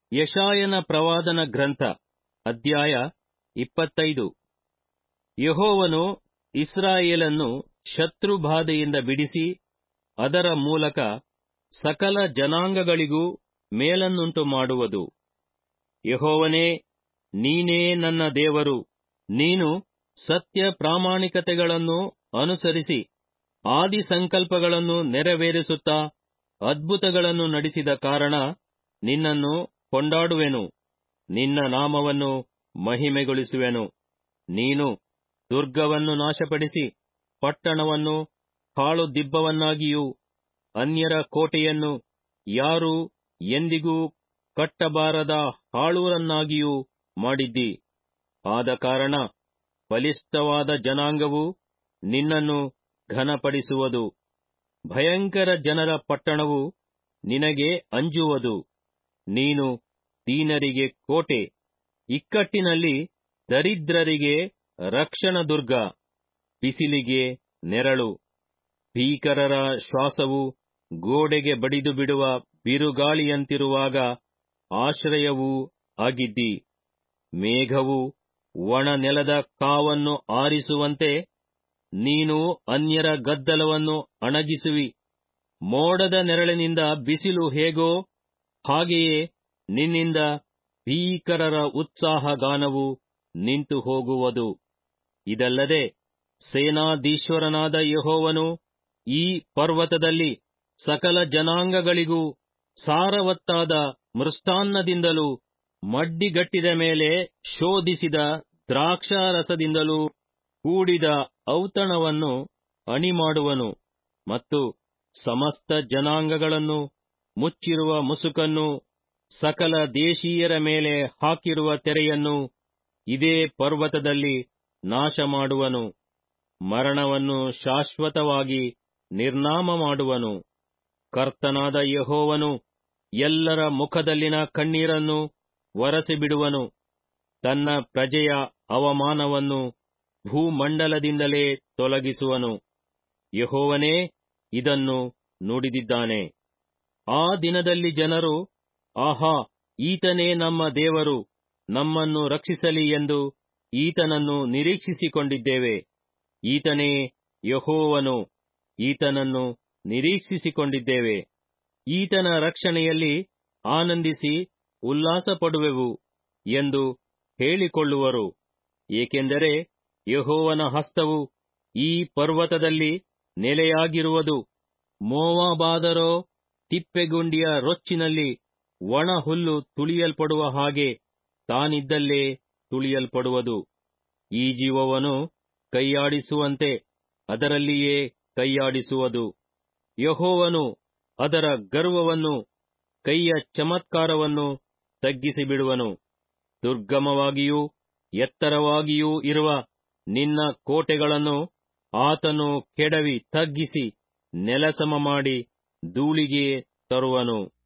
ಯಶಾಯನ ಪ್ರವಾದನ ಗ್ರಂಥ ಅಧ್ಯಾಯ ಇಪ್ಪತ್ತೈದು ಯಹೋವನು ಇಸ್ರಾಯೇಲನ್ನು ಶತ್ರುಬಾಧೆಯಿಂದ ಬಿಡಿಸಿ ಅದರ ಮೂಲಕ ಸಕಲ ಜನಾಂಗಗಳಿಗೂ ಮೇಲನ್ನುಂಟು ಮಾಡುವುದು ಯಹೋವನೇ ನೀನೇ ನನ್ನ ದೇವರು ನೀನು ಸತ್ಯ ಪ್ರಾಮಾಣಿಕತೆಗಳನ್ನು ಅನುಸರಿಸಿ ಆದಿ ಸಂಕಲ್ಪಗಳನ್ನು ನೆರವೇರಿಸುತ್ತಾ ಅದ್ಭುತಗಳನ್ನು ನಡೆಸಿದ ಕಾರಣ ನಿನ್ನನ್ನು ಕೊಂಡಾಡುವೆನು ನಿನ್ನ ನಾಮವನ್ನು ಮಹಿಮೆಗೊಳಿಸುವೆನು ನೀನು ದುರ್ಗವನ್ನು ನಾಶಪಡಿಸಿ ಪಟ್ಟಣವನ್ನು ಹಾಳು ದಿಬ್ಬವನ್ನಾಗಿಯೂ ಅನ್ಯರ ಕೋಟೆಯನ್ನು ಯಾರೂ ಎಂದಿಗೂ ಕಟ್ಟಬಾರದ ಹಾಳೂರನ್ನಾಗಿಯೂ ಮಾಡಿದ್ದಿ ಆದ ಕಾರಣ ಬಲಿಷ್ಠವಾದ ಜನಾಂಗವು ನಿನ್ನನ್ನು ಘನಪಡಿಸುವುದು ಭಯಂಕರ ಜನರ ಪಟ್ಟಣವು ನಿನಗೆ ಅಂಜುವುದು ನೀನು ದೀನರಿಗೆ ಕೋಟೆ ಇಕ್ಕಟ್ಟಿನಲ್ಲಿ ದರಿದ್ರರಿಗೆ ರಕ್ಷಣದುರ್ಗ ಬಿಸಿಲಿಗೆ ನೆರಳು ಭೀಕರರ ಶ್ವಾಸವು ಗೋಡೆಗೆ ಬಡಿದು ಬಿಡುವ ಬಿರುಗಾಳಿಯಂತಿರುವಾಗ ಆಶ್ರಯವೂ ಆಗಿದ್ದಿ ಮೇಘವು ಒಣ ನೆಲದ ಕಾವನ್ನು ಆರಿಸುವಂತೆ ನೀನು ಅನ್ಯರ ಗದ್ದಲವನ್ನು ಅಣಗಿಸುವಿ ಮೋಡದ ನೆರಳಿನಿಂದ ಬಿಸಿಲು ಹೇಗೋ ಹಾಗೆಯೇ ನಿನ್ನಿಂದ ಭೀಕರರ ಉತ್ಸಾಹಗಾನವು ನಿಂತು ಹೋಗುವುದು ಇದಲ್ಲದೆ ಸೇನಾಧೀಶ್ವರನಾದ ಯಹೋವನು ಈ ಪರ್ವತದಲ್ಲಿ ಸಕಲ ಜನಾಂಗಗಳಿಗೂ ಸಾರವತ್ತಾದ ಮೃಷ್ಟಾನ್ನದಿಂದಲೂ ಮಡ್ಡಿಗಟ್ಟಿದ ಮೇಲೆ ಶೋಧಿಸಿದ ದ್ರಾಕ್ಷಾರಸದಿಂದಲೂ ಕೂಡಿದ ಔತಣವನ್ನು ಅಣಿಮಾಡುವನು ಮತ್ತು ಸಮಸ್ತ ಜನಾಂಗಗಳನ್ನು ಮುಚ್ಚಿರುವ ಮುಸುಕನ್ನು ಸಕಲ ದೇಶೀಯರ ಮೇಲೆ ಹಾಕಿರುವ ತೆರೆಯನ್ನು ಇದೇ ಪರ್ವತದಲ್ಲಿ ನಾಶ ಮಾಡುವನು ಮರಣವನ್ನು ಶಾಶ್ವತವಾಗಿ ನಿರ್ನಾಮ ಮಾಡುವನು ಕರ್ತನಾದ ಯಹೋವನು ಎಲ್ಲರ ಮುಖದಲ್ಲಿನ ಕಣ್ಣೀರನ್ನು ಒರೆಸಿಬಿಡುವನು ತನ್ನ ಪ್ರಜೆಯ ಅವಮಾನವನ್ನು ಭೂಮಂಡಲದಿಂದಲೇ ತೊಲಗಿಸುವನು ಯಹೋವನೇ ಇದನ್ನು ನುಡಿದಿದ್ದಾನೆ ಆ ದಿನದಲ್ಲಿ ಜನರು ಆಹಾ ಈತನೇ ನಮ್ಮ ದೇವರು ನಮ್ಮನ್ನು ರಕ್ಷಿಸಲಿ ಎಂದು ಈತನನ್ನು ನಿರೀಕ್ಷಿಸಿಕೊಂಡಿದ್ದೇವೆ ಈತನೇ ಯಹೋವನು ಈತನನ್ನು ನಿರೀಕ್ಷಿಸಿಕೊಂಡಿದ್ದೇವೆ ಈತನ ರಕ್ಷಣೆಯಲ್ಲಿ ಆನಂದಿಸಿ ಉಲ್ಲಾಸಪಡುವೆವು ಎಂದು ಹೇಳಿಕೊಳ್ಳುವರು ಏಕೆಂದರೆ ಯಹೋವನ ಹಸ್ತವು ಈ ಪರ್ವತದಲ್ಲಿ ನೆಲೆಯಾಗಿರುವುದು ಮೋವಾಬಾದರೋ ತಿಪ್ಪೆಗುಂಡಿಯ ರೊಚ್ಚಿನಲ್ಲಿ ಒಣ ಹುಲ್ಲು ತುಳಿಯಲ್ಪಡುವ ಹಾಗೆ ತಾನಿದ್ದಲ್ಲೇ ತುಳಿಯಲ್ಪಡುವುದು ಈ ಜೀವವನ್ನು ಕೈಯಾಡಿಸುವಂತೆ ಅದರಲ್ಲಿಯೇ ಕೈಯಾಡಿಸುವುದು ಯಹೋವನು ಅದರ ಗರ್ವವನ್ನು ಕೈಯ ಚಮತ್ಕಾರವನ್ನು ತಗ್ಗಿಸಿಬಿಡುವನು ದುರ್ಗಮವಾಗಿಯೂ ಎತ್ತರವಾಗಿಯೂ ಇರುವ ನಿನ್ನ ಕೋಟೆಗಳನ್ನು ಆತನು ಕೆಡವಿ ತಗ್ಗಿಸಿ ನೆಲಸಮ ಮಾಡಿ ಧೂಳಿಗೆ ತರುವನು